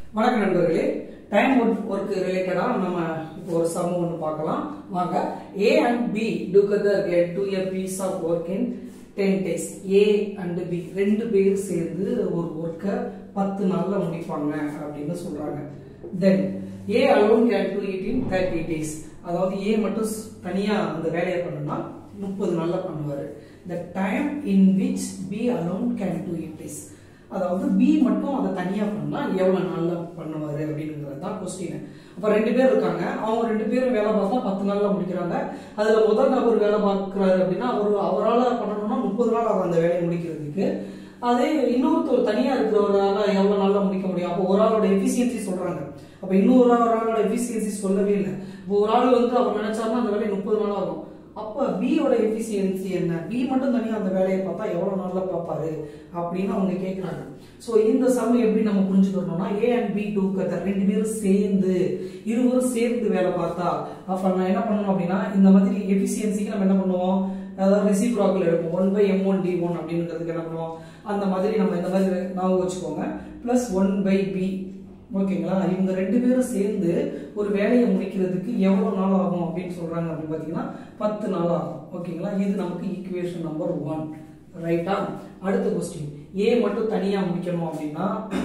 வணக்கம் நண்பர்களே time work ரிலேட்டடா நம்ம இப்போ ஒரு சம் ஒன்று பார்க்கலாம் வாங்க A and B together get to a piece of work in ten days A and B ரெண்டு பேர் சேர்ந்து ஒரு ஒர்க்கை பத்து நாள்ல முடிப்பாங்க அப்படின்னு சொல்றாங்க then A alone can do it in thirty days அதாவது ஏ மட்டும் தனியா அந்த வேலையை பண்ணணும்னா முப்பது நாள்ல பண்ணுவாரு the time in which B alone can do it is அதாவது பி மட்டும் அதை தனியா பண்ணா எவ்வளவு நாள்ல பண்ணுவாரு அப்படிங்கிறது தான் கொஸ்டின் அப்ப ரெண்டு பேர் இருக்காங்க அவங்க ரெண்டு பேரும் வேலை பார்த்தா பத்து நாள்ல முடிக்கிறாங்க அதுல முதல் நபர் வேலை பார்க்கிறாரு அப்படின்னா அவர் அவரால் பண்ணணும்னா முப்பது நாள் ஆகும் அந்த வேலையை முடிக்கிறதுக்கு அதே இன்னொருத்தர் தனியா இருக்கிறவரால எவ்வளவு நாள்ல முடிக்க முடியும் அப்போ ஒரு ஆளோட எஃபிசியன்சி சொல்றாங்க அப்ப இன்னொரு ஆளோட எஃபிசியன்சி சொல்லவே இல்லை இப்போ ஒரு ஆள் வந்து அவர் நினைச்சாருன்னா அந்த வேலையை முப்பது நாள் ஆகும் அப்ப பியோட எஃபிசியன்சி என்ன பி மட்டும் தனியா அந்த வேலையை பார்த்தா எவ்வளவு நாள்ல பார்ப்பாரு அப்படின்னு அவங்க கேட்கறாங்க சோ இந்த சம் எப்படி நம்ம புரிஞ்சுக்கணும்னா ஏ அண்ட் பி டூ கத்தர் ரெண்டு பேரும் சேர்ந்து இருவரும் சேர்ந்து வேலை பார்த்தா அப்ப நம்ம என்ன பண்ணணும் அப்படின்னா இந்த மாதிரி எஃபிசியன்சிக்கு நம்ம என்ன பண்ணுவோம் அதாவது ரெசிப்ராக்கல் எடுப்போம் one by M one T one அப்படிங்கிறதுக்கு என்ன பண்ணுவோம் அந்த மாதிரி நம்ம இந்த மாதிரி ஞாபகம் வச்சுக்கோங்க பிளஸ் ஒன் பை பி ஓகேங்களா இவங்க ரெண்டு பேரும் சேர்ந்து ஒரு வேலையை முடிக்கிறதுக்கு எவ்வளவு நாள் ஆகும் அப்படின்னு சொல்றாங்க அப்படின்னு பாத்தீங்கன்னா பத்து நாள் ஆகும் ஓகேங்களா இது நமக்கு ஈக்குவேஷன் நம்பர் ஒன் ரைட்டா அடுத்த கொஸ்டின் ஏ மட்டும் தனியா முடிக்கணும் அப்படின்னா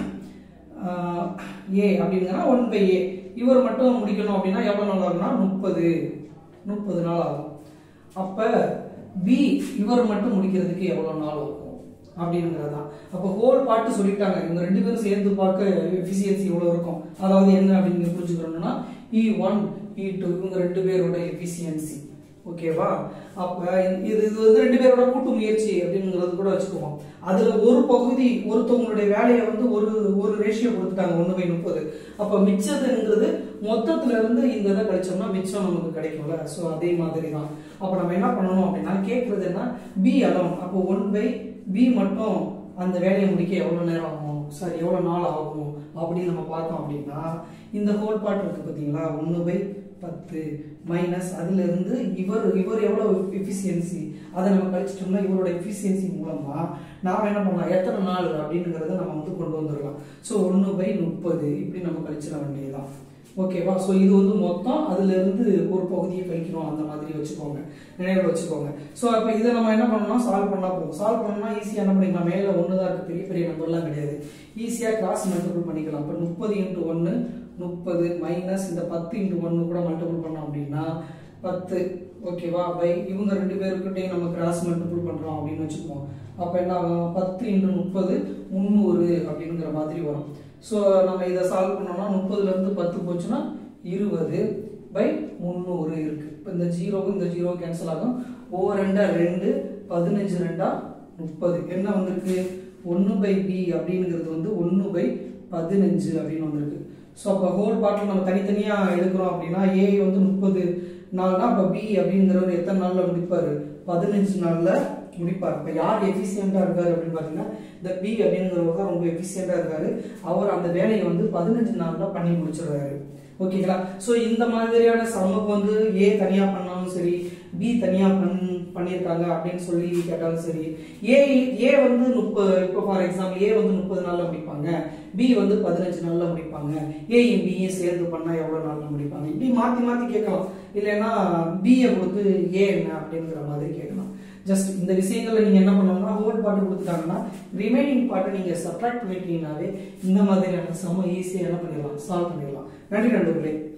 ஏ அப்படிங்கன்னா ஒன் பை ஏ இவர் மட்டும் முடிக்கணும் அப்படின்னா எவ்வளவு நாள் ஆகும்னா முப்பது முப்பது நாள் ஆகும் அப்ப பி இவர் மட்டும் முடிக்கிறதுக்கு எவ்வளவு நாள் ஆகும் அப்படிங்கிறதான் அப்போ ஹோல் பார்ட் சொல்லிட்டாங்க இவங்க ரெண்டு பேரும் சேர்ந்து பார்க்க எஃபிசியன்சி எவ்வளவு இருக்கும் அதாவது என்ன அப்படின்னு புரிஞ்சுக்கணும்னா இ ஒன் இ டூ இவங்க ரெண்டு பேரோட எஃபிசியன்சி ஓகேவா அப்ப இது இது வந்து ரெண்டு பேரோட கூட்டு முயற்சி அப்படிங்கிறது கூட வச்சுக்குவோம் அதுல ஒரு பகுதி ஒருத்தவங்களுடைய வேலையை வந்து ஒரு ஒரு ரேஷியோ கொடுத்துட்டாங்க ஒண்ணு பை முப்பது அப்ப மிச்சதுங்கிறது மொத்தத்துல இருந்து இந்த இதை கழிச்சோம்னா மிச்சம் நமக்கு கிடைக்கும்ல சோ அதே மாதிரி தான் அப்ப நம்ம என்ன பண்ணணும் அப்படின்னா கேட்கறது என்ன பி அலோன் அப்போ ஒன் பை பி மட்டும் அந்த வேலையை முடிக்க எவ்வளவு நேரம் ஆகும் சாரி எவ்வளவு நாள் ஆகும் அப்படின்னு நம்ம பார்த்தோம் அப்படின்னா இந்த ஹோல் பார்ட் இருக்கு பாத்தீங்களா ஒன்னு பை பத்து மைனஸ் அதுல இருந்து இவர் இவர் எவ்வளவு எஃபிசியன்சி அதை நம்ம கழிச்சிட்டோம்னா இவரோட எஃபிசியன்சி மூலமா நாம என்ன பண்ணலாம் எத்தனை நாள் அப்படிங்கிறத நம்ம வந்து கொண்டு வந்துடலாம் ஸோ ஒன்று பை முப்பது இப்படி நம்ம கழிச்சிட வேண்டியதுதான் ஓகேவா ஸோ இது வந்து மொத்தம் அதுல இருந்து ஒரு பகுதியை கழிக்கணும் அந்த மாதிரி வச்சுக்கோங்க நினைவில் வச்சுக்கோங்க ஸோ அப்போ இதை நம்ம என்ன பண்ணணும் சால்வ் பண்ணா போதும் சால்வ் பண்ணோம்னா ஈஸியாக என்ன பண்ணிக்கலாம் மேலே ஒன்று தான் இருக்கு பெரிய பெரிய நம்பர்லாம் கிடையாது ஈஸியாக கிராஸ் மல்டிபிள் பண்ணிக்கலாம் இப்போ முப்பது இன்ட்டு ஒன்று முப்பது மைனஸ் இந்த பத்து இன்ட்டு ஒன்று கூட மல்டிபிள் பண்ணோம் அப்படின்னா பத்து ஓகேவா பை இவங்க ரெண்டு பேருக்கிட்டையும் நம்ம கிராஸ் மல்டிபிள் பண்றோம் அப்படின்னு வச்சுக்குவோம் அப்போ என்ன ஆகும் பத்து இன்ட்டு முப்பது முந்நூறு அப்படிங்கிற மாதிரி வரும் ஸோ நம்ம இதை சால்வ் பண்ணோம்னா முப்பதுல இருந்து பத்து போச்சுன்னா இருபது பை முந்நூறு இருக்கு இப்போ இந்த ஜீரோவும் இந்த ஜீரோ கேன்சல் ஆகும் ஓ ரெண்டா ரெண்டு பதினஞ்சு ரெண்டா முப்பது என்ன வந்திருக்கு ஒன்று பை பி அப்படிங்கிறது வந்து ஒன்று பை பதினஞ்சு அப்படின்னு வந்திருக்கு ஸோ அப்போ ஹோல் பார்ட்டில் நம்ம தனித்தனியாக எடுக்கிறோம் அப்படின்னா ஏ வந்து முப்பது நாள்னா அப்போ பி அப்படிங்கிறவர் எத்தனை நாளில் முடிப்பார் பதினஞ்சு நாளில் முடிப்பார் இப்போ யார் எஃபிஷியண்டாக இருக்காரு அப்படின்னு பார்த்தீங்கன்னா இந்த பி அப்படிங்கிறவர் தான் ரொம்ப எஃபிஷியண்டாக இருக்காரு அவர் அந்த வேலையை வந்து பதினஞ்சு நாளில் பண்ணி முடிச்சிடுறாரு ஓகேங்களா ஸோ இந்த மாதிரியான சமூக வந்து ஏ தனியாக பண்ணாலும் சரி பி தனியாக பண் பண்ணியிருக்காங்க அப்படின்னு சொல்லி கேட்டாலும் சரி ஏ ஏ வந்து முப்பது இப்போ ஃபார் எக்ஸாம்பிள் ஏ வந்து முப்பது நாளில் முடிப்பாங்க பி வந்து பதினஞ்சு நாளில் முடிப்பாங்க ஏயும் பியும் சேர்ந்து பண்ணால் எவ்வளோ நாளில் முடிப்பாங்க இப்படி மாற்றி மாற்றி கேட்கலாம் இல்லைன்னா பிஏ கொடுத்து ஏ என்ன அப்படிங்கிற மாதிரி கேட்கலாம் ஜஸ்ட் இந்த விஷயங்கள்ல நீங்க என்ன பண்ணணும்னா ஹோல் பார்ட் கொடுத்துட்டாங்கன்னா ரிமைனிங் பார்ட்டை நீங்க சப்ராக்ட் பண்ணிட்டீங்கன்னாவே இந்த மாதிரியான சம ஈஸியாக என்ன பண்ணிடலாம் சால்வ் பண்ணிடலாம் நன்றி நண்பர்களே